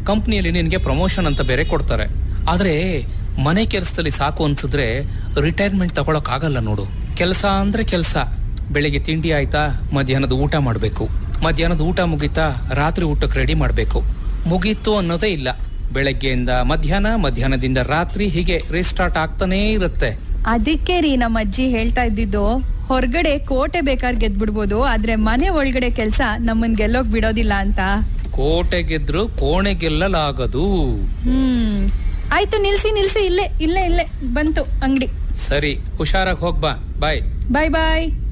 ಕಂಪ್ನಿಯಲ್ಲಿ ನಿನಗೆ ಪ್ರಮೋಷನ್ ಅಂತ ಬೇರೆ ಕೊಡ್ತಾರೆ ಆದ್ರೆ ಮನೆ ಕೆಲಸದಲ್ಲಿ ಸಾಕು ಅನ್ಸಿದ್ರೆ ರಿಟೈರ್ಮೆಂಟ್ ತಗೊಳಕ್ ಆಗಲ್ಲ ನೋಡು ಕೆಲಸ ಅಂದ್ರೆ ಕೆಲಸ ಬೆಳಿಗ್ಗೆ ತಿಂಡಿ ಆಯ್ತಾ ಮಧ್ಯಾಹ್ನದ ಊಟ ಮಾಡ್ಬೇಕು ಮಧ್ಯಾಹ್ನದ ಊಟ ಮುಗೀತಾ ರಾತ್ರಿ ಊಟಕ್ಕೆ ರೆಡಿ ಮಾಡ್ಬೇಕು ಮುಗೀತು ಅನ್ನೋದೇ ಇಲ್ಲ ಬೆಳಗ್ಗೆಯಿಂದ ಮಧ್ಯಾಹ್ನ ಮಧ್ಯಾಹ್ನದಿಂದ ರಾತ್ರಿ ಹೀಗೆ ರೀಸ್ಟಾರ್ಟ್ ಆಗ್ತಾನೇ ಇರುತ್ತೆ ಅದಕ್ಕೆ ರೀ ನಮ್ಮ ಅಜ್ಜಿ ಹೇಳ್ತಾ ಇದ್ದಿದ್ದು ಹೊರಗಡೆ ಕೋಟೆ ಬೇಕಾದ್ರೆ ಗೆದ್ಬಿಡ್ಬೋದು ಆದ್ರೆ ಮನೆ ಒಳಗಡೆ ಕೆಲ್ಸ ನಮ್ಮನ್ ಗೆಲ್ಲೋಗ್ ಬಿಡೋದಿಲ್ಲ ಅಂತ ಕೋಟೆ ಗೆದ್ರು ಕೋಣೆ ಗೆಲ್ಲಲಾಗದು ಹ್ಮ್ ಆಯ್ತು ನಿಲ್ಸಿ ನಿಲ್ಸಿ ಇಲ್ಲೇ ಇಲ್ಲೇ ಇಲ್ಲೇ ಬಂತು ಅಂಗಡಿ ಸರಿ ಹುಷಾರಾಗಿ ಹೋಗ್ಬಾ ಬಾಯ್ ಬಾಯ್ ಬಾಯ್